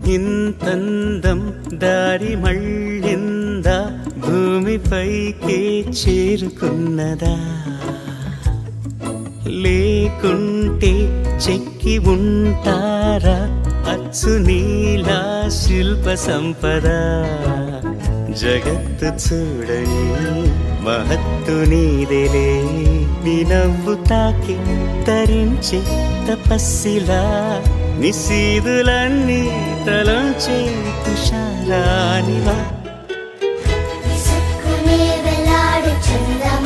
ఇంతందం దారి మళ్ళిందా భూమిపైకే చేరుకున్నదా లేకుంటే చెక్కి ఉంటారా అచ్చు నీలా శిల్ప సంపద జగత్తు చూడని మహత్తు నీదేలే నీ నవ్వు తాకి తరించే తపస్సిలా నిశీదులన్నీ తలంచే తుషారానివా విసుక్కునే వెలాడు చందమామ